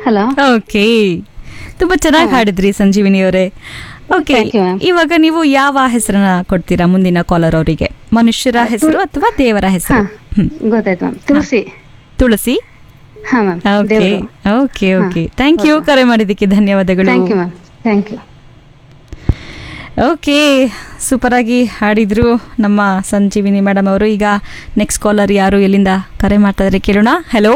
Hello okay ತುಂಬಾ ಚೆನ್ನಾಗಿ ಹಾಡಿದ್ರಿ ಸಂಜೀವಿನಿ ಅವರೇ ಓಕೆ Thank you, ma'am. ಇವಾಗ ನೀವು ಯಾವ ಹೆಸರನ್ನ ಕೊಡ್ತೀರಾ ಮುಂದಿನ ಕಾಲರ್ ಅವರಿಗೆ ಮನುಷ್ಯರ ಹೆಸರು ಅಥವಾ ದೇವರ ಹಾ ಹೆಸರು ಹ್ಮ್. ಗೊತ್ತಾಯ್ತು ಮ್ಯಾಮ್ ತುಳಸಿ ತುಳಸಿ ಹಾ ಮ್ಯಾಮ್ ಓಕೆ ದೇವರು ಓಕೆ ಓಕೆ ಥ್ಯಾಂಕ್ ಯು ಕರೆ ಮಾಡಿದ್ದಕ್ಕೆ ಧನ್ಯವಾದಗಳು thank you ma'am thank you okay super ಆಗಿ ಹಾಡಿದ್ರು ನಮ್ಮ ಸಂಜೀವಿನಿ ಮೇಡಮ್ ಅವರು ಈಗ ನೆಕ್ಸ್ಟ್ ಕಾಲರ್ ಯಾರು ಎಲ್ಲಿಂದ ಕರೆ ಮಾಡ್ತಾ ಇದ್ದಾರೆ ಕೇಳೋಣ ಹಲೋ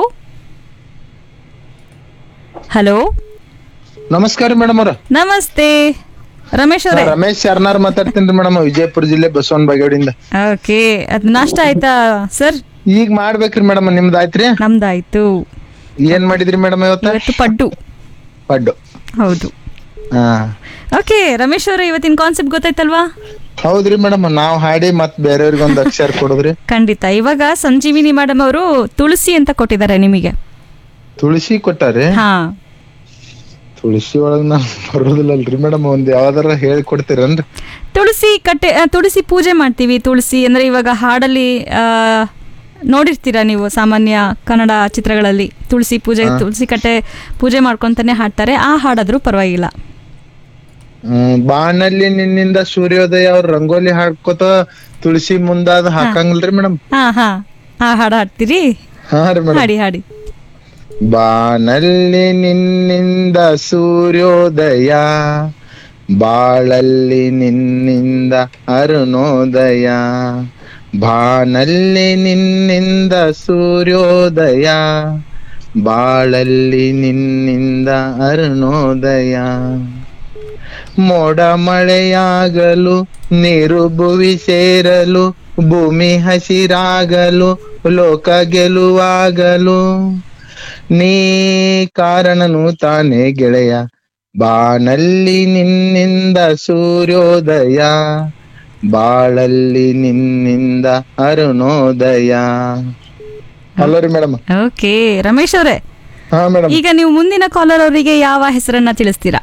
ಹಲೋ ನಮಸ್ಕಾರ ಮೇಡಮ್ ಅವ್ರ ನಮಸ್ತೆ ರಮೇಶ್ ಅವರೇ ರಮೇಶ್ ಶರ್ನಾರ್ ಮಾತಾಡ್ತೀನಿ ಮೇಡಮ್ ವಿಜಯಪುರ ಜಿಲ್ಲೆ ಬಸವನ ಬಾಗೇವಾಡಿಯಿಂದ ಓಕೆ ಅದು ನಾಷ್ಟ ಆಯ್ತಾ ಸರ್ ಈಗ ಮಾಡ್ಬೇಕ್ರಿ ಮೇಡಮ್ ನಿಮ್ದು ಆಯ್ತ್ರಿ ನಮ್ದಾಯ್ತು ಏನ್ ಮಾಡಿದ್ರಿ ಮೇಡಮ್ ಇವತ್ತ ಇವತ್ತು ಪಡ್ಡು ಪಡ್ಡು ಹೌದು ಹಾ ಓಕೆ ರಮೇಶ್ ಅವರೇ ಇವತ್ತಿನ ಕಾನ್ಸೆಪ್ಟ್ ಗೊತ್ತಾಯ್ತಲ್ವಾ ಹೌದ್ರಿ ಮೇಡಮ್ ನಾವ್ ಹಾಡಿ ಮತ್ ಬೇರೆಯವ್ರಿಗೆ ಒಂದ್ ಅಕ್ಷರ ಕೊಡುದ್ರಿ ಖಂಡಿತ ಇವಾಗ ಸಂಜೀವಿನಿ ಮೇಡಮ್ ಅವರು ತುಳಸಿ ಅಂತ ಕೊಟ್ಟಿದ್ದಾರೆ ನಿಮಗೆ ತುಳಸಿ ಕೊಟ್ಟಾರಿ ಹಾ ತುಳಸಿ ಒಳಗ್ ನಾವ್ ಬರೋದಿಲ್ಲಲ್ರಿ ಮೇಡಮ್ ಒಂದ್ ಯಾವ್ದಾರ ಹೇಳಿ ಕೊಡ್ತೀರನ್ರಿ ತುಳಸಿ ಕಟ್ಟೆ ಆ, ತುಳಸಿ ಪೂಜೆ ಮಾಡ್ತೀವಿ ತುಳಸಿ ಅಂದ್ರೆ ಇವಾಗ ಹಾಡಲ್ಲಿ ಆ, ನೋಡಿರ್ತೀರಾ ನೀವು ಸಾಮಾನ್ಯ ಕನ್ನಡ ಚಿತ್ರಗಳಲ್ಲಿ ತುಳಸಿ ಪೂಜೆ ತುಳಸಿ ಕಟ್ಟೆ ಪೂಜೆ ಮಾಡ್ಕೊಂತಾನೆ ಹಾಡ್ತಾರೆ ಆ ಹಾಡಾದ್ರೂ ಪರವಾಗಿಲ್ಲ ಹ್ಮ್ ಬಾನಲ್ಲಿ ನಿನ್ನಿಂದ ಸೂರ್ಯೋದಯ ಅವ್ರ ರಂಗೋಲಿ ಹಾಡ್ಕೋತ ತುಳಸಿ ಮುಂದಾದ ಹಾಕಂಗಿಲ್ರಿ ಮೇಡಮ್ ಹಾ ಹಾ ಆ ಹಾಡು ಹಾಡ್ತೀರಿ ಹಾ ರೀ ಮೇಡಮ್ ಹಾಡಿ ಹಾಡಿ ಬಾನಲ್ಲಿ ನಿನ್ನಿಂದ ಸೂರ್ಯೋದಯ ಬಾಳಲ್ಲಿ ನಿನ್ನಿಂದ ಅರುಣೋದಯ ಬಾನಲ್ಲಿ ನಿನ್ನಿಂದ ಸೂರ್ಯೋದಯ ಬಾಳಲ್ಲಿ ನಿನ್ನಿಂದ ಅರುಣೋದಯ ಮೋಡ ಮಳೆಯಾಗಲು ನೀರು ಭುವಿ ಸೇರಲು ಭೂಮಿ ಹಸಿರಾಗಲು ಲೋಕ ಗೆಲುವಾಗಲು ನೀ ಕಾರಣನು ತಾನೇ ಗೆಳೆಯ ಬಾನಲ್ಲಿ ನಿನ್ನಿಂದ ಸೂರ್ಯೋದಯ ಬಾಳಲ್ಲಿ ನಿನ್ನಿಂದ ಅರುಣೋದಯ ಹಲೋ ರೀ ಮೇಡಮ್ ಓಕೆ ರಮೇಶ್ ಅವರೇ ಹಾ ಮೇಡಮ್ ಈಗ ನೀವು ಮುಂದಿನ ಕಾಲರ್ ಅವರಿಗೆ ಯಾವ ಹೆಸರನ್ನ ತಿಳಿಸ್ತೀರಾ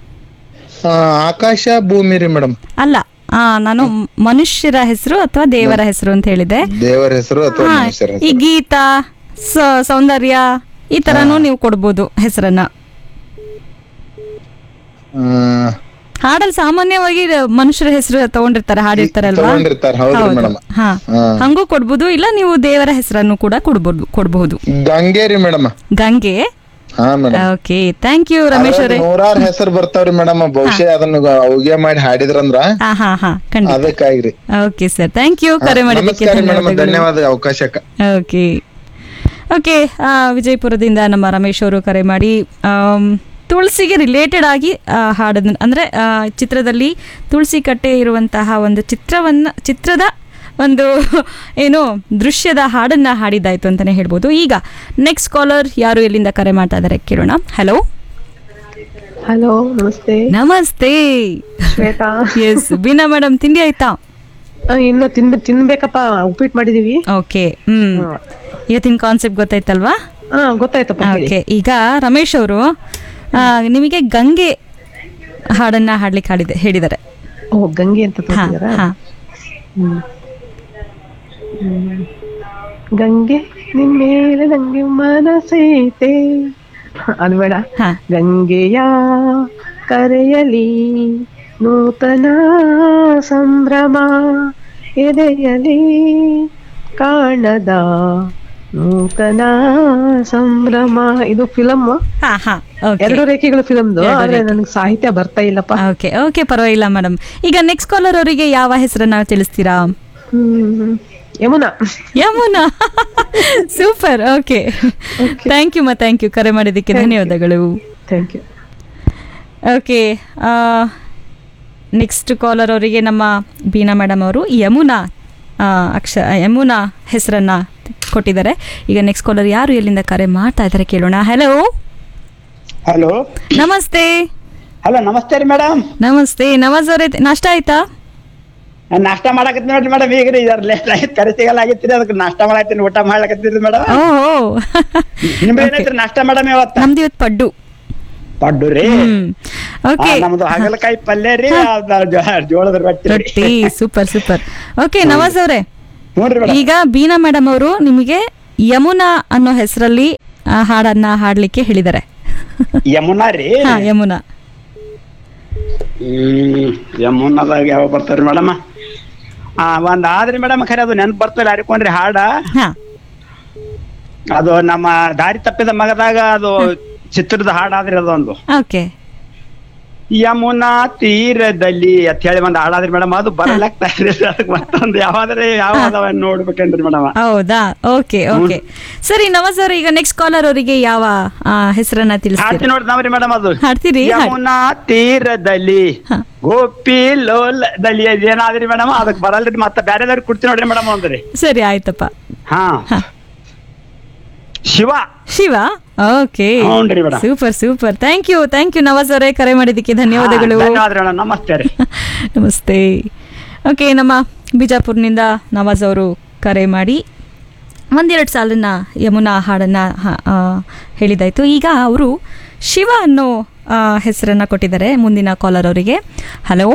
ಆಕಾಶ ಭೂಮಿ ರೀ ಮೇಡಮ್ ಅಲ್ಲ ಆ ನಾನು ಮನುಷ್ಯರ ಹೆಸರು ಅಥವಾ ದೇವರ ಹೆಸರು ಅಂತ ಹೇಳಿದೆ ದೇವರ ಹೆಸರು ಅಥವಾ ಹಾ, ಮನುಷ್ಯರ ಈ ಹೆಸರು ಗೀತಾ ಸ- ಸೌಂದರ್ಯ ಈ ತರನು ನೀವು ಕೊಡ್ಬೋದು ಹೆಸರನ್ನ ಆ, ಹಾಡಲ್ಲಿ ಸಾಮಾನ್ಯವಾಗಿ ಮನುಷ್ಯರ ಹೆಸರು ತಗೊಂಡಿರ್ತಾರೆ ಹಾಡಿರ್ತಾರಲ್ವಾ ತಗೊಂಡಿರ್ತಾರ ಹೌದ್ರಿ ಹೌದು. ಮೇಡಮ್ ಹಾ ಹಾ. ಹಂಗೂ ಕೊಡ್ಬೋದು ಇಲ್ಲ ನೀವು ದೇವರ ಹೆಸರನ್ನು ಕೂಡ ಕೊಡ್ಬೋದು ಕೊಡಬಹುದು ಗಂಗೆ ರೀ ಮೇಡಮ್ ಗಂಗೆ ಹಾ madam okay thank you Ramesh ಅವರೇ ನೂರಾರು ಹೆಸರು ಬರ್ತಾವ್ರಿ ಮೇಡಮ್ ಬಹುಶಃ ಅದನ್ನ ಅವ್ಗೆ ಮಾಡಿ ಹಾಡಿದ್ರಂದ್ರ ಹಾ ಹಾ ಹಾ ಖಂಡಿತ ಅದಕ್ಕಾಗ್ರಿ ಓಕೆ ಸರ್ ಥ್ಯಾಂಕ್ ಯು ಕರೆ ಮಾಡಿದ್ದಕ್ಕೆ ನಮಸ್ಕಾರ ಮೇಡಮ್ ಧನ್ಯವಾದಗಳು ಧನ್ಯವಾದ ಅವಕಾಶಕ್ಕ ಓಕೆ ಓಕೆ ವಿಜಯಪುರದಿಂದ ನಮ್ಮ ರಮೇಶ್ ಅವರು ಕರೆ ಮಾಡಿ ಆಮ್, ತುಳಸಿಗೆ ರಿಲೇಟೆಡ್ ಆಗಿ ಆ, ಹಾಡೋದನ್ನ ಅಂದರೆ ಚಿತ್ರದಲ್ಲಿ ತುಳಸಿ ಕಟ್ಟೆ ಇರುವಂತಹ ಒಂದು ಚಿತ್ರವನ್ನು ಚಿತ್ರದ ಒಂದು ಏನು ದೃಶ್ಯದ ಹಾಡನ್ನ ಹಾಡಿದ್ದಾಯ್ತು ಅಂತಲೇ ಹೇಳ್ಬೋದು ಈಗ ನೆಕ್ಸ್ಟ್ ಕಾಲರ್ ಯಾರು ಎಲ್ಲಿಂದ ಕರೆ ಮಾಡ್ತಾ ಇದ್ದಾರೆ ಕೇಳೋಣ ಹಲೋ ಹಲೋ ನಮಸ್ತೆ ನಮಸ್ತೆ ಶ್ವೇತಾ ಎಸ್ ಬೀನಾ ಮೇಡಮ್ ತಿಂಡಿ ಆಯ್ತಾ ಆ, ಇನ್ನು ತಿನ್ ತಿನ್ಬೇಕಪ್ಪ ಉಪ್ಪಿಟ್ಟು ಮಾಡಿದೀವಿ ಓಕೆ ಹ್ಮ್ ಇವತ್ತಿನ ಕಾನ್ಸೆಪ್ಟ್ ಗೊತ್ತಾಯ್ತಲ್ವಾ ಹಾ ಗೊತ್ತಾಯ್ತಪ್ಪ ಹೇಳಿ ಓಕೆ ಈಗ ರಮೇಶ್ ಅವರು ನಿಮಗೆ ಗಂಗೆ ಹಾಡನ್ನ ಹಾಡ್ಲಿಕ್ಕೆ ಹಾಡಿದೆ ಹೇಳಿದ್ದಾರೆ ಓ ಗಂಗೆ ಅಂತ ಹಾ ತೋರಿಸಿದಾರ ಹಾ ಗಂಗೆ ನಿನ್ಮೇಲೆ ನಂಗೆ ಮನಸೈತೆ ಅದು ಬೇಡ ಹಾ ಗಂಗೆಯ ಕರೆಯಲಿ ನೂತನ ಸಂಭ್ರಮ ಎದೆಯಲಿ ಕಾಣದ ನೂತನ ಸಂಭ್ರಮ ಇದು ಫಿಲಮ್ ಹಾ ಹಾ ಓಕೆ ಎರಡು ರೇಖೆಗಳು ಫಿಲಮ್ದು ಎರಡು ಆದ್ರೆ ರೇಖೆ. ನನಗೆ ಸಾಹಿತ್ಯ ಬರ್ತಾ ಇಲ್ಲಪ್ಪ ಓಕೆ ಓಕೆ ಪರವಾಗಿಲ್ಲ ಮೇಡಮ್ ಈಗ ನೆಕ್ಸ್ಟ್ ಕಾಲರ್ ಅವರಿಗೆ ಯಾವ ಹೆಸರನ್ನ ತಿಳಿಸ್ತೀರಾ ಹ್ಮ್ Yamuna Yamuna super okay thank you ಮಾ ಥ್ಯಾಂಕ್ ಯು ಕರೆ ಮಾಡಿದ್ದಕ್ಕೆ ಧನ್ಯವಾದಗಳು thank you okay next caller ಅವರಿಗೆ ನಮ್ಮ ಬೀನಾ ಮೇಡಮ್ ಅವರು ಯಮುನಾ ಆ, ಅಕ್ಷ ಯಮುನಾ ಹೆಸರನ್ನ ಕೊಟ್ಟಿದ್ದಾರೆ ಈಗ ನೆಕ್ಸ್ಟ್ ಕಾಲರ್ ಯಾರು ಎಲ್ಲಿಂದ ಕರೆ ಮಾಡ್ತಾ ಇದ್ದಾರೆ ಕೇಳೋಣ ಹಲೋ ಹಲೋ ನಮಸ್ತೆ ಹಲೋ ನಮಸ್ತೆ ರೀ ಮೇಡಮ್ ನಮಸ್ತೆ ನವಾಜ್ ಅವರೇ ನಾಷ್ಟ ಆಯ್ತಾ ನಾನು ನಾಷ್ಟ ಮಾಡಕತ್ತೀನಿ ನೋಡ್ರಿ ಮೇಡಮ್ ಈಗ ರೀ ಇದಾರ ಲೇಟ್ ಆಗಿ ಕರೆ ಸಿಗಲ್ಲ ಆಗಿತ್ರಿ ಅದಕ್ಕೆ ನಾಷ್ಟ ಮಾಡತ್ತೀನಿ ಊಟ ಮಾಡ್ಲಕತ್ತೀರಿ ಮೇಡಮ್ ಓಹೋ ನಿಮ್ದು ಏನೈತ್ರಿ ನಾಷ್ಟ ಮೇಡಮ್ ಇವತ್ತ ನಮ್ದು ಇವತ್ತು ಪಡ್ಡು ಪಡ್ಡು ರೀ ಹ್ಮ್ ಓಕೆ ಆ, ನಮ್ದು ಹಾಗಲಕಾಯಿ ಪಲ್ಯ ರೀ ಅದ್ ಜೋ- ಜೋಳದ ರೊಟ್ಟಿ ರೀ. ರೊಟ್ಟಿ ಸೂಪರ್ ಸೂಪರ್ ಓಕೆ ನವಾಜ್ ಅವರೇ ನೋಡ್ರಿ ಮೇಡಮ್ ಈಗ ಬೀನಾ ಮೇಡಮ್ ಅವರು ನಿಮಗೆ ಯಮುನಾ ಅನ್ನೋ ಹೆಸರಲ್ಲಿ ಹಾಡನ್ನ ಹಾಡ್ಲಿಕ್ಕೆ ಹೇಳಿದ್ದಾರೆ ಯಮುನಾ ರೀ ಹಾ ಯಮುನಾ ಹ್ಮ್ ಯಮುನಾದಾಗ ಯಾವ ಬರ್ತಾರ್ರಿ ಮೇಡಮ್ ಆ ಒಂದ್ ಆದ್ರಿ ಮೇಡಮ್ ಖರೆ ಅದು ನೆನ್ಪ್ ಬರ್ತಲ್ಲ ಅರಿಕೊಂಡ್ರಿ ಹಾಡ ಹಾ ಅದು ನಮ್ಮ ದಾರಿ ತಪ್ಪಿದ ಮಗದಾಗ ಅದು ಚಿತ್ರದ ಹಾಡ್ ಆದ್ರಿ ಅದೊಂದು ಓಕೆ ಯಮುನಾ ತೀರದಲ್ಲಿ ಅಂತ ಹೇಳಿ ಒಂದ್ ಹಾಡಾದ್ರಿ ಮೇಡಮ್ ಅದು ಬರ್ಲಾಗ್ತಾ ಇರ್ರಿ ಅದಕ್ಕೆ ಮತ್ತೊಂದು ಯಾವಾದ್ರೆ ಯಾವ ಅದಾವ ನೋಡ್ಬೇಕೇನ್ರಿ ಮೇಡಮ್ ಹೌದಾ ಓಕೆ ಓಕೆ ಸರಿ ನವಾಜ್ ಅವ್ರೆ ಈಗ ನೆಕ್ಸ್ಟ್ ಕಾಲರ್ ಅವರಿಗೆ ಯಾವ ಆ, ಹೆಸರನ್ನ ಹಾಡ್ತಿ ತಿಳಿಸ್ತೀರಾ ನೋಡ್ತಾವ್ರಿ ಮೇಡಮ್ ಅದು ಹಾಡ್ತೀರಿ ಹಾಡ್- ಯಮುನಾ ತೀರದಲ್ಲಿ ಹಾ. ಗೋಪಿ ಲೋಲದಲ್ಲಿ ಅದೇನಾದ್ರಿ ಮೇಡಮ್ ಅದಕ್ಕೆ ಬರಲ್ರಿ ಮತ್ತೆ ಬೇರೆದವ್ರಿಗೆ ಕೊಡ್ತೀನಿ ನೋಡ್ರಿ ಮೇಡಮ್ ಅಂದ್ರಿ ಸರಿ ಆಯ್ತಪ್ಪ ಹಾ ಹಾ. ಶಿವ ಶಿವ ಓಕೆ ಹ್ಞೂನ್ರಿ madam super super thank you thank you Nawaz ಅವರೇ ಕರೆ ಮಾಡಿದ್ದಕ್ಕೆ ಧನ್ಯವಾದಗಳು ಹಾ, ಧನ್ಯವಾದ ಮೇಡಮ್ ನಮಸ್ತೆ ರೀ ನಮಸ್ತೆ ಓಕೆ ನಮ್ಮ ಬಿಜಾಪುರ್ನಿಂದ ನವಾಜ್ ಅವರು ಕರೆ ಮಾಡಿ ಒಂದೆರಡು ಸಾಲನ್ನ ಯಮುನಾ ಹಾಡನ್ನು ಹೇಳಿದಾಯಿತು ಈಗ ಅವರು ಶಿವ ಅನ್ನೋ ಆ, ಹೆಸರನ್ನ ಕೊಟ್ಟಿದ್ದಾರೆ ಮುಂದಿನ ಕಾಲರ್ ಅವರಿಗೆ hello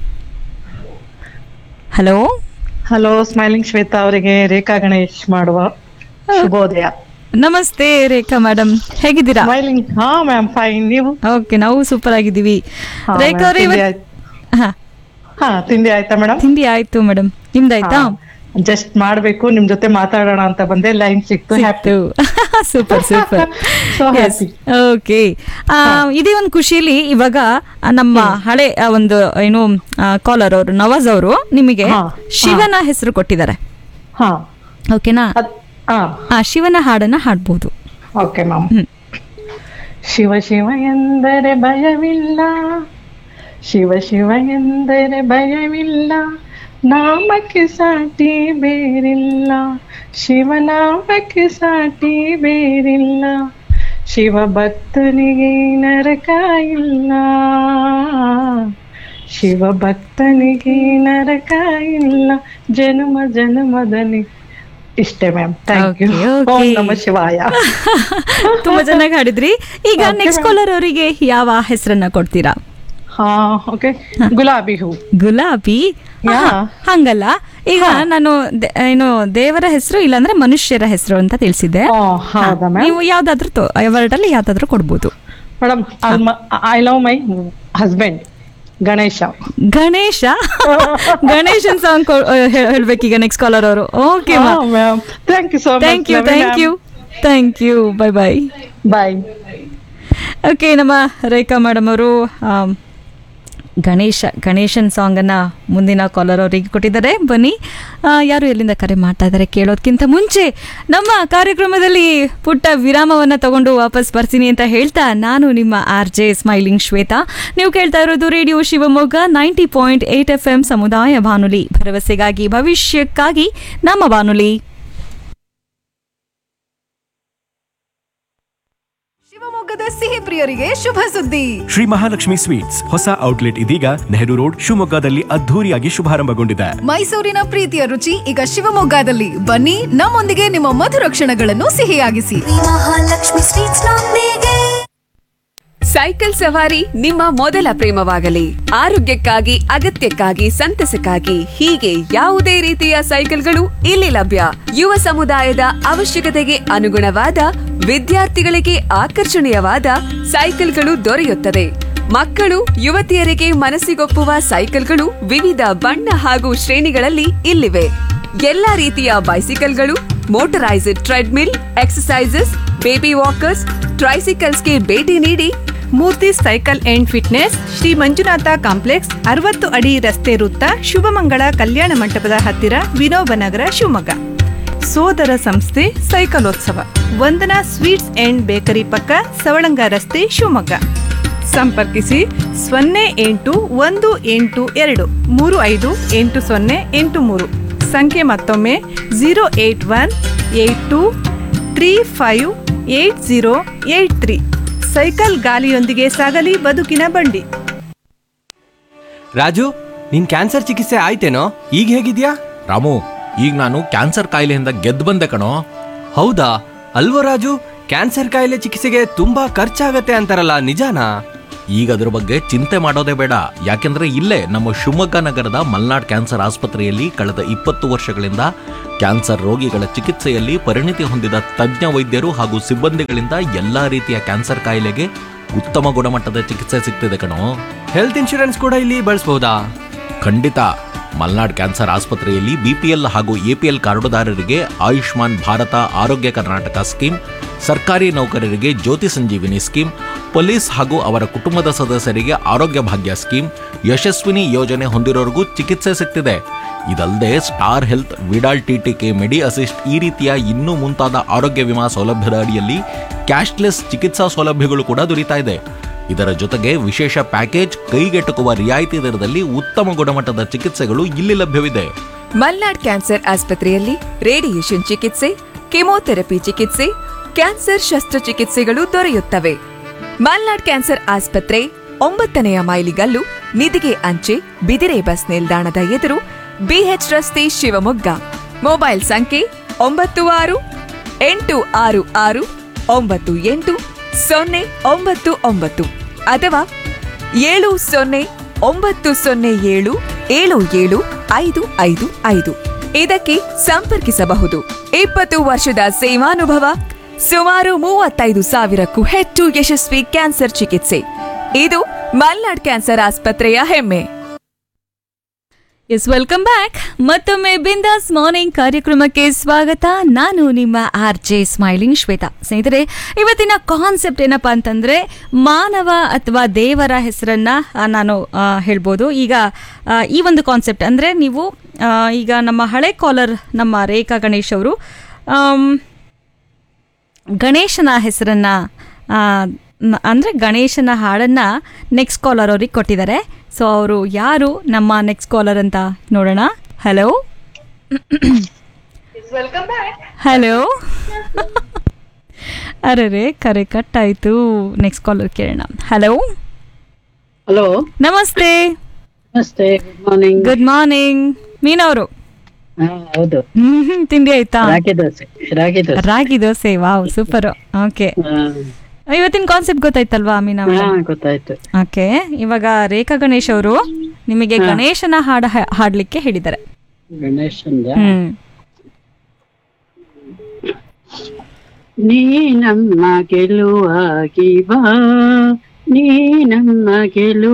hello hello smiling Shweta ಅವರಿಗೆ ರೇಖಾ ಗಣೇಶ್ ಮಾಡುವ ಶುಭೋದಯ ನಮಸ್ತೆ ರೇಖಾ ಮೇಡಮ್ ಹೇಗಿದ್ದೀರಾ ಸ್ಮೈಲಿಂಗ್ ಹಾ ಮ್ಯಾಮ್ ಫೈನ್ ನೀವು ಓಕೆ ನಾವು ಸೂಪರ್ ಆಗಿದ್ದೀವಿ ಹಾ, ರೇಖಾ ma'am, ಅವರೇ ತಿಂಡಿ ಇವತ್ತು ಆಯ್ತು. ಹಾ ಹಾ ತಿಂಡಿ ಆಯ್ತಾ ಮೇಡಮ್ ತಿಂಡಿ ಆಯ್ತು ಮೇಡಮ್ ನಿಮ್ದಾಯ್ತಾ ಜಸ್ಟ್ ಮಾಡ್ಬೇಕು ನಿಮ್ ಜೊತೆ ಮಾತಾಡೋಣ ಅಂತ ಬಂದೆ ಲೈನ್ ಸಿಕ್ತು happy super super So happy. Okay ಇದೇ ಒಂದು ಖುಷಿಯಲ್ಲಿ ಇವಾಗ ಆ, ನಮ್ಮ ಹಳೆ ಆ, ಒಂದು ಏನು ಕಾಲರ್ ಅವರು ನವಾಜ್ ಅವರು ನಿಮಗೆ ಹಾ, ಶಿವನ ಹೆಸರು ಕೊಟ್ಟಿದ್ದಾರೆ ಹಾ ಓಕೆನಾ ಅದ್- ಹಾ ಆ ಶಿವನ ಹಾಡನ್ನ ಹಾಡ್ಬೋದು ಓಕೆ ಮ್ಯಾಮ್ ಹ್ಮ್. ಶಿವ ಶಿವ ಎಂದರೆ ಭಯವಿಲ್ಲ ಶಿವ ಶಿವ ಎಂದರೆ ಭಯವಿಲ್ಲ ನಾಮಕ್ಕೆ ಸಾಟಿ ಬೇರಿಲ್ಲ ಶಿವನಾಮಕ್ಕೆ ಸಾಟಿ ಬೇರಿಲ್ಲ ಶಿವ ಭಕ್ತನಿಗೆ ನರಕ ಇಲ್ಲ ಶಿವ ಭಕ್ತನಿಗೆ ನರಕ ಇಲ್ಲ ಜನ್ಮ ಜನ್ಮದಲ್ಲಿ ಇಷ್ಟೇ ma'am thank you Okay, okay. ಓಂ ನಮ ಶಿವಾಯ ತುಂಬಾ ಚೆನ್ನಾಗಿ ಹಾಡಿದ್ರಿ ಈಗ ನೆಕ್ಸ್ಟ್ ಕಾಲರ್ ಅವರಿಗೆ ಯಾವ ಹೆಸರನ್ನ ಕೊಡ್ತೀರಾ ಹಾ ಓಕೆ ಗುಲಾಬಿ ಹೂ ಗುಲಾಬಿ ಯಾ. ಆಹಾ, ಹಂಗಲ್ಲ ಈಗ ನಾನು ದೆ- ಏನು ದೇವರ ಹೆಸರು ಇಲ್ಲಾಂದ್ರೆ ಮನುಷ್ಯರ ಹೆಸರು ಅಂತ ತಿಳಿಸಿದ್ದೆ ಓ ಹೌದಾ ಮ್ಯಾಮ್ ನೀವು ಯಾವ್ದಾದ್ರು ವರ್ಡ್ ಅಲ್ಲಿ ಯಾವ್ದಾದ್ರು ಕೊಡ್ಬೋದು madam I love my husband Ganesha Ganesha ಗಣೇಶನ್ ಸಾಂಗ್ ಹೇಳ್ಬೇಕೀಗ ನೆಕ್ಸ್ಟ್ ಕಾಲರ್ ಅವರು okay ma'am thank you so much thank you thank you thank you bye bye bye okay ನಮ್ಮ ರೇಖಾ ಮೇಡಮ್ ಅವರು ಆಮ್, ಗಣೇಶ ಗಣೇಶನ್ ಸಾಂಗನ್ನು ಮುಂದಿನ ಕಾಲರ್ ಅವರಿಗೆ ಕೊಟ್ಟಿದ್ದಾರೆ ಬನ್ನಿ ಆ, ಯಾರು ಎಲ್ಲಿಂದ ಕರೆ ಮಾಡ್ತಾ ಇದ್ದಾರೆ ಕೇಳೋದಕ್ಕಿಂತ ಮುಂಚೆ ನಮ್ಮ ಕಾರ್ಯಕ್ರಮದಲ್ಲಿ ಪುಟ್ಟ ವಿರಾಮವನ್ನು ತಗೊಂಡು ವಾಪಸ್ ಬರ್ತೀನಿ ಅಂತ ಹೇಳ್ತಾ ನಾನು ನಿಮ್ಮ ಆರ್ ಜೆ ಸ್ಮೈಲಿಂಗ್ ಶ್ವೇತಾ ನೀವು ಕೇಳ್ತಾ ಇರೋದು radio Shivamogga ninety point eight F M ಸಮುದಾಯ ಬಾನುಲಿ ಭರವಸೆಗಾಗಿ ಭವಿಷ್ಯಕ್ಕಾಗಿ ನಮ್ಮ ಬಾನುಲಿ ಶಿವಮೊಗ್ಗದ ಸಿಹಿ ಪ್ರಿಯರಿಗೆ ಶುಭ ಸುದ್ದಿ ಶ್ರೀ ಮಹಾಲಕ್ಷ್ಮಿ ಸ್ವೀಟ್ಸ್ ಹೊಸ ಔಟ್ಲೆಟ್ ಇದೀಗ ನೆಹರು ರೋಡ್ ಶಿವಮೊಗ್ಗದಲ್ಲಿ ಅದ್ಧೂರಿಯಾಗಿ ಶುಭಾರಂಭಗೊಂಡಿದೆ ಮೈಸೂರಿನ ಪ್ರೀತಿಯ ರುಚಿ ಈಗ ಶಿವಮೊಗ್ಗದಲ್ಲಿ ಬನ್ನಿ ನಮ್ಮೊಂದಿಗೆ ನಿಮ್ಮ ಮಧುರ ಕ್ಷಣಗಳನ್ನು ಸಿಹಿಯಾಗಿಸಿ ಮಹಾಲಕ್ಷ್ಮಿ ಸ್ವೀಟ್ಸ್ ನೊಂದಿಗೆ ಸೈಕಲ್ ಸವಾರಿ ನಿಮ್ಮ ಮೊದಲ ಪ್ರೇಮವಾಗಲಿ ಆರೋಗ್ಯಕ್ಕಾಗಿ ಅಗತ್ಯಕ್ಕಾಗಿ ಸಂತಸಕ್ಕಾಗಿ ಹೀಗೆ ಯಾವುದೇ ರೀತಿಯ ಸೈಕಲ್ಗಳು ಇಲ್ಲಿ ಲಭ್ಯ ಯುವ ಸಮುದಾಯದ ಅವಶ್ಯಕತೆಗೆ ಅನುಗುಣವಾದ ವಿದ್ಯಾರ್ಥಿಗಳಿಗೆ ಆಕರ್ಷಣೀಯವಾದ ಸೈಕಲ್ಗಳು ದೊರೆಯುತ್ತದೆ ಮಕ್ಕಳು ಯುವತಿಯರಿಗೆ ಮನಸ್ಸಿಗೊಪ್ಪುವ ಸೈಕಲ್ಗಳು ವಿವಿಧ ಬಣ್ಣ ಹಾಗೂ ಶ್ರೇಣಿಗಳಲ್ಲಿ ಇಲ್ಲಿವೆ ಎಲ್ಲಾ ರೀತಿಯ ಬೈಸಿಕಲ್ಗಳು motorized treadmill exercises baby walkers ಟ್ರೈಸಿಕಲ್ಸ್ಗೆ ಭೇಟಿ ನೀಡಿ Murthy cycle and fitness Shri Manjunatha complex ಅರವತ್ತು ಅಡಿ ರಸ್ತೆ ವೃತ್ತ ಶುಭಮಂಗಳ ಕಲ್ಯಾಣ ಮಂಟಪದ ಹತ್ತಿರ ವಿನೋಬ ನಗರ ಶಿವಮೊಗ್ಗ ಸೋದರ ಸಂಸ್ಥೆ ಸೈಕಲೋತ್ಸವ ವಂದನಾ ಸ್ವೀಟ್ಸ್ ಅಂಡ್ ಬೇಕರಿ ಪಕ್ಕ ಸವಳಂಗ ರಸ್ತೆ ಶಿವಮೊಗ್ಗ ಸಂಪರ್ಕಿಸಿ ಸೊನ್ನೆ ಎಂಟು ಒಂದು ಎಂಟು ಎರಡು ಮೂರು ಐದು ಎಂಟು ಸೊನ್ನೆ ಎಂಟು ಮೂರು ಸಂಖ್ಯೆ ಮತ್ತೊಮ್ಮೆ zero eight one eight two three five eight zero eight three cycle ಗಾಲಿಯೊಂದಿಗೆ ಸಾಗಲಿ ಬದುಕಿನ ಬಂಡಿ ರಾಜು ನಿನ್ ಕ್ಯಾನ್ಸರ್ ಚಿಕಿತ್ಸೆ ಆಯ್ತೇನೋ ಈಗ ಹೇಗಿದ್ಯಾ ರಾಮು ಈಗ ನಾನು ಕ್ಯಾನ್ಸರ್ ಕಾಯಿಲೆಯಿಂದ ಗೆದ್ದು ಬಂದೆ ಕಣೋ ಹೌದಾ ಅಲ್ವೋ ರಾಜು ಕ್ಯಾನ್ಸರ್ ಕಾಯಿಲೆ ಚಿಕಿತ್ಸೆಗೆ ತುಂಬಾ ಖರ್ಚಾಗತ್ತೆ ಅಂತಾರಲ್ಲ ನಿಜಾನಾ ಈಗ ಅದ್ರ ಬಗ್ಗೆ ಚಿಂತೆ ಮಾಡೋದೇ ಬೇಡ ಯಾಕೆಂದ್ರೆ ಇಲ್ಲೇ ನಮ್ಮ ಶಿವಮೊಗ್ಗ ನಗರದ ಮಲ್ನಾಡ್ ಕ್ಯಾನ್ಸರ್ ಆಸ್ಪತ್ರೆಯಲ್ಲಿ ಕಳೆದ ಇಪ್ಪತ್ತು ವರ್ಷಗಳಿಂದ ಕ್ಯಾನ್ಸರ್ ರೋಗಿಗಳ ಚಿಕಿತ್ಸೆಯಲ್ಲಿ ಪರಿಣಿತಿ ಹೊಂದಿದ ತಜ್ಞ ವೈದ್ಯರು ಹಾಗೂ ಸಿಬ್ಬಂದಿಗಳಿಂದ ಎಲ್ಲಾ ರೀತಿಯ ಕ್ಯಾನ್ಸರ್ ಕಾಯಿಲೆಗೆ ಉತ್ತಮ ಗುಣಮಟ್ಟದ ಚಿಕಿತ್ಸೆ ಸಿಗ್ತಿದೆ ಕಣೋ ಹೆಲ್ತ್ ಇನ್ಶೂರೆನ್ಸ್ ಕೂಡ ಇಲ್ಲಿ ಬಳಸಬಹುದಾ ಖಂಡಿತ ಮಲ್ನಾಡ್ ಕ್ಯಾನ್ಸರ್ ಆಸ್ಪತ್ರೆಯಲ್ಲಿ ಬಿಪಿಎಲ್ ಹಾಗೂ ಎಪಿಎಲ್ ಕಾರ್ಡುದಾರರಿಗೆ ಆಯುಷ್ಮಾನ್ ಭಾರತ ಆರೋಗ್ಯ ಕರ್ನಾಟಕ ಸ್ಕೀಮ್ ಸರ್ಕಾರಿ ನೌಕರರಿಗೆ ಜ್ಯೋತಿ ಸಂಜೀವಿನಿ ಸ್ಕೀಮ್ ಪೊಲೀಸ್ ಹಾಗೂ ಅವರ ಕುಟುಂಬದ ಸದಸ್ಯರಿಗೆ ಆರೋಗ್ಯ ಭಾಗ್ಯ ಸ್ಕೀಮ್ ಯಶಸ್ವಿನಿ ಯೋಜನೆ ಹೊಂದಿರೋರಿಗೂ ಚಿಕಿತ್ಸೆ ಸಿಗ್ತಿದೆ ಇದಲ್ಲದೆ star health Vidal TTK medi assist ಈ ರೀತಿಯ ಇನ್ನೂ ಮುಂತಾದ ಆರೋಗ್ಯ ವಿಮಾ ಸೌಲಭ್ಯದ ಅಡಿಯಲ್ಲಿ ಕ್ಯಾಶ್ಲೆಸ್ ಚಿಕಿತ್ಸಾ ಸೌಲಭ್ಯಗಳು ಕೂಡ ದೊರೀತಾ ಇದೆ ಇದರ ಜೊತೆಗೆ ವಿಶೇಷ ಪ್ಯಾಕೇಜ್ ಕೈಗೆಟುಕುವ ರಿಯಾಯಿತಿ ದರದಲ್ಲಿ ಉತ್ತಮ ಗುಣಮಟ್ಟದ ಚಿಕಿತ್ಸೆಗಳು ಇಲ್ಲಿ ಲಭ್ಯವಿದೆ ಮಲ್ನಾಡ್ ಕ್ಯಾನ್ಸರ್ ಆಸ್ಪತ್ರೆಯಲ್ಲಿ ರೇಡಿಯೇಷನ್ ಚಿಕಿತ್ಸೆ ಕೆಮೊಥೆರಪಿ ಚಿಕಿತ್ಸೆ ಕ್ಯಾನ್ಸರ್ ಶಸ್ತ್ರಚಿಕಿತ್ಸೆಗಳು ದೊರೆಯುತ್ತವೆ ಮಲ್ನಾಡ್ ಕ್ಯಾನ್ಸರ್ ಆಸ್ಪತ್ರೆ ಒಂಬತ್ತನೆಯ ಮೈಲಿಗಲ್ಲು ನಿಧಿಗೆ ಅಂಚೆ ಬಿದಿರೆ ಬಸ್ ನಿಲ್ದಾಣದ ಎದುರು ಬಿಎಚ್ ರಸ್ತೆ ಶಿವಮೊಗ್ಗ ಮೊಬೈಲ್ ಸಂಖ್ಯೆ ಒಂಬತ್ತು ಆರು ಎಂಟು ಆರು ಆರು ಒಂಬತ್ತು ಎಂಟು ಸೊನ್ನೆ ಒಂಬತ್ತು ಒಂಬತ್ತು ಅಥವಾ ಏಳು ಸೊನ್ನೆ ಒಂಬತ್ತು ಸೊನ್ನೆ ಏಳು ಏಳು ಏಳು ಐದು ಐದು ಐದು ಇದಕ್ಕೆ ಸಂಪರ್ಕಿಸಬಹುದು ಇಪ್ಪತ್ತು ವರ್ಷದ ಸೇವಾನುಭವ ಸುಮಾರು ಮೂವತ್ತೈದು ಸಾವಿರಕ್ಕೂ ಹೆಚ್ಚು ಯಶಸ್ವಿ ಕ್ಯಾನ್ಸರ್ ಚಿಕಿತ್ಸೆ ಇದು ಮಲ್ನಾಡ್ ಕ್ಯಾನ್ಸರ್ ಆಸ್ಪತ್ರೆಯ ಹೆಮ್ಮೆ ಎಸ್ ವೆಲ್ಕಮ್ ಬ್ಯಾಕ್ ಮತ್ತೊಮ್ಮೆ ಬಿಂದಾಸ್ ಮಾರ್ನಿಂಗ್ ಕಾರ್ಯಕ್ರಮಕ್ಕೆ ಸ್ವಾಗತ ನಾನು ನಿಮ್ಮ ಆರ್ ಜೆ ಸ್ಮೈಲಿಂಗ್ ಶ್ವೇತಾ ಸ್ನೇಹಿತರೆ ಇವತ್ತಿನ ಕಾನ್ಸೆಪ್ಟ್ ಏನಪ್ಪಾ ಅಂತಂದ್ರೆ ಮಾನವ ಅಥವಾ ದೇವರ ಹೆಸರನ್ನ ಆ, ನಾನು ಆ, ಹೇಳ್ಬೋದು ಈಗ ಆ, ಈ ಒಂದು ಕಾನ್ಸೆಪ್ಟ್ ಅಂದ್ರೆ ನೀವು ಆ, ಈಗ ನಮ್ಮ ಹಳೆ ಕಾಲರ್ ನಮ್ಮ ರೇಖಾ ಗಣೇಶ್ ಅವರು ಆಮ್, ಗಣೇಶನ ಹೆಸರನ್ನ ಆ, ನ- ಅಂದ್ರೆ ಗಣೇಶನ ಹಾಡನ್ನ ನೆಕ್ಸ್ಟ್ ಕಾಲರ್ ಅವ್ರಿಗೆ ಕೊಟ್ಟಿದ್ದಾರೆ ಸೊ ಅವರು ಯಾರು ನಮ್ಮ ನೆಕ್ಸ್ಟ್ ಕಾಲರ್ ಅಂತ ನೋಡೋಣ ಹಲೋ ಹಲೋ ಅರೆ ಕರೆ ಕಟ್ ಆಯ್ತು ನೆಕ್ಸ್ಟ್ ಕಾಲರ್ ಕೇಳೋಣ ಹಲೋ ಹಲೋ ನಮಸ್ತೆ ನಮಸ್ತೆ ಗುಡ್ ಮಾರ್ನಿಂಗ್ ಗುಡ್ ಮಾರ್ನಿಂಗ್ ಮೀನವರು ಹೌದು ಹ್ಮ್ ಹ್ಮ್, ತಿಂಡಿ ಆಯ್ತಾ ರಾಗಿ ದೋಸೆ ರಾಗಿ ದೋಸೆ ರಾಗಿ ದೋಸೆ ವಾವ್ ಸೂಪರ್ ಓಕೆ ಇವತ್ತಿನ ಕಾನ್ಸೆಪ್ಟ್ ಗೊತ್ತಾಯ್ತಲ್ವಾ ಮೀನಾ ಹಾ ಗೊತ್ತಾಯ್ತು ಓಕೆ ಇವಾಗ ರೇಖಾ ಗಣೇಶ್ ಅವರು ನಿಮಗೆ ಗಣೇಶನ ಹಾಡ ಹಾ- ಹಾಡ್ಲಿಕ್ಕೆ ಹೇಳಿದ್ದಾರೆ ಗಣೇಶಂದ ಹ್ಮ್ ನೀ ನಮ್ಮ ಗೆಲುವಾಗಿ ಬಾ ನೀ ನಮ್ಮ ಗೆಲುವು